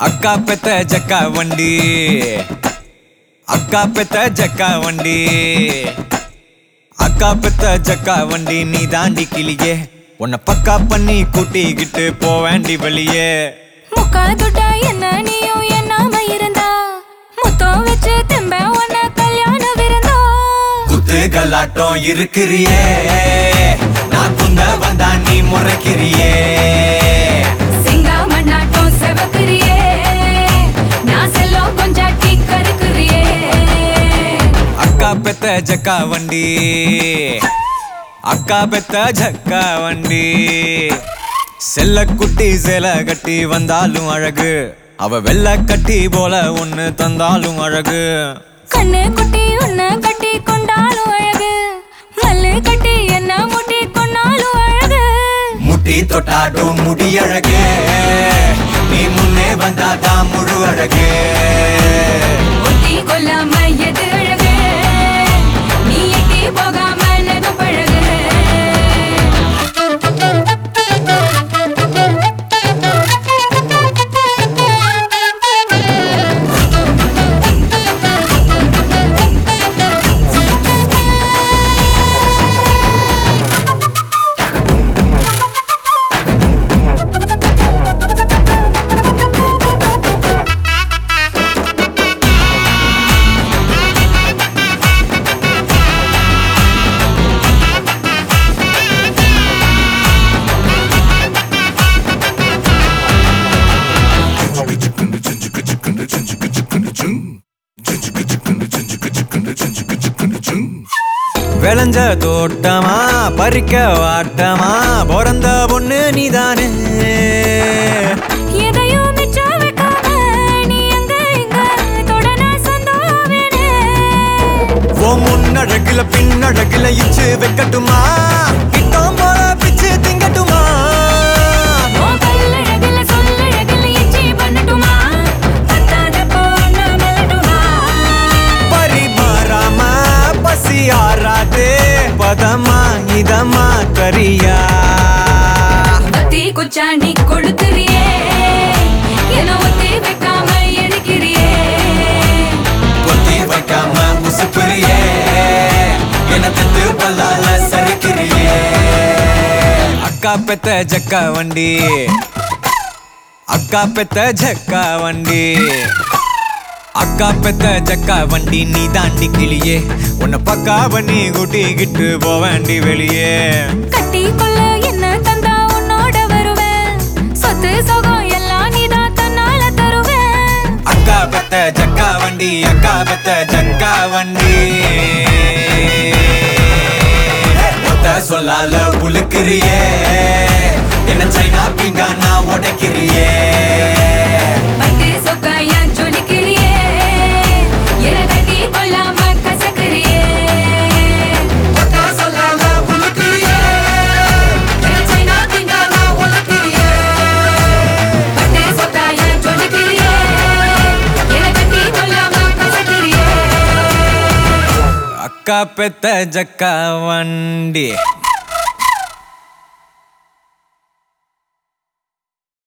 அக்கா பெத்த ஜக்கா வண்டி அக்கா பெத்த ஜக்கா வண்டி அக்கா பெத்த ஜக்கா வண்டி நீ தாண்டி கிளியே உன்னை பக்கா பண்ணி கூட்டிக்கிட்டு போவேண்டி வெளியே முக்கா துட்டா என்ன நீயும் என்னாம இருந்தா முத்தம் வச்சு தெம்ப உன்ன கல்யாண விருந்தா குத்து கல்லாட்டம் இருக்கிறியே நான் குந்த வந்தா நீ முறைக்கிறியே சிங்கா மண்ணாட்டம் செவக்குறியே நான் செல்லம் கொஞ்சாட்டி கருக்குறியே அக்கா பெத்த ஜக்கா வண்டி அக்கா பெத்த ஜக்கா வண்டி செல்ல குட்டி சேல கட்டி வந்தாலும் அழகு அவ வெள்ள கட்டி போல ஒண்ணு தந்தாலும் அழகு கண்ணு குட்டி உன்னை கட்டி கொண்டாலும் அழகு மல்லு கட்டி என்ன முட்டி கொண்டாலும் அழகு முட்டி தொட்டாடும் முடி அழகு நீ முன்னே வந்தாதான் முழு அழகு ஒட்டி கொல்லாம எது அழகு நீ எட்டி போகாம நெகு பழகு விளைஞ்ச தோட்டமா பறிக்க வாட்டமா பிறந்த பொண்ணு நீதானே எதையும் மிச்சம் வைக்காம நீ அங்க இங்க தொடனா சொந்தமாவேனே ஓ முன்னழகுல பின்னழகுல இச்சு வைக்கட்டுமா கிட்டம் போல பிச்சு திங்கட்டுமா உன் பல்லழகுல சொல்லழகுல எச்சி பண்ணட்டுமா பத்தாத பொண்ண மெல்லட்டுமா பரிமாறாம பசி ஆறாதே பதமா இதமா கரியா பத்தி குச்சாண்டி கொளுத்துறியே என்ன ஒத்தி வைக்காம எடுக்கிறியே கொத்தி வைக்காம உசுப்புறியே என்ன தத்து பல்லால சறுக்கிறியே அக்கா பெத்த ஜக்கா வண்டி அக்கா பெத்த ஜக்கா வண்டி அக்கா பெத்த ஜக்கா வண்டி நீ தாண்டி கிளியே உன்னை பக்கா பண்ணி கூட்டிக்கிட்டு போவேண்டி வெளியே கட்டி கொள்ள என்ன தந்தா உன்னோட வருவேன் சொத்து சுகம் எல்லாம் நீதான் தன்னால தருவேன் அக்கா பெத்த ஜக்கா வண்டி அக்கா பெத்த ஜக்கா வண்டி ஒத்த சொல்லால புழுக்கிறியே என்ன சைனா பிங்கானா உடைக்கிறியே பட்டு சொக்காயா ஜொலிக்கிறியே என கட்டி கொள்ளாம கசக்கிறியே ஒத்த சொல்லால புழுக்கிறியே என சைனா திங்கானா உலக்கிறியே பட்டு சொக்காயா ஜொலிக்கிறியே என கட்டி கொள்ளாம கசக்கிறியே அக்கா பெத்த ஜக்கா வண்டி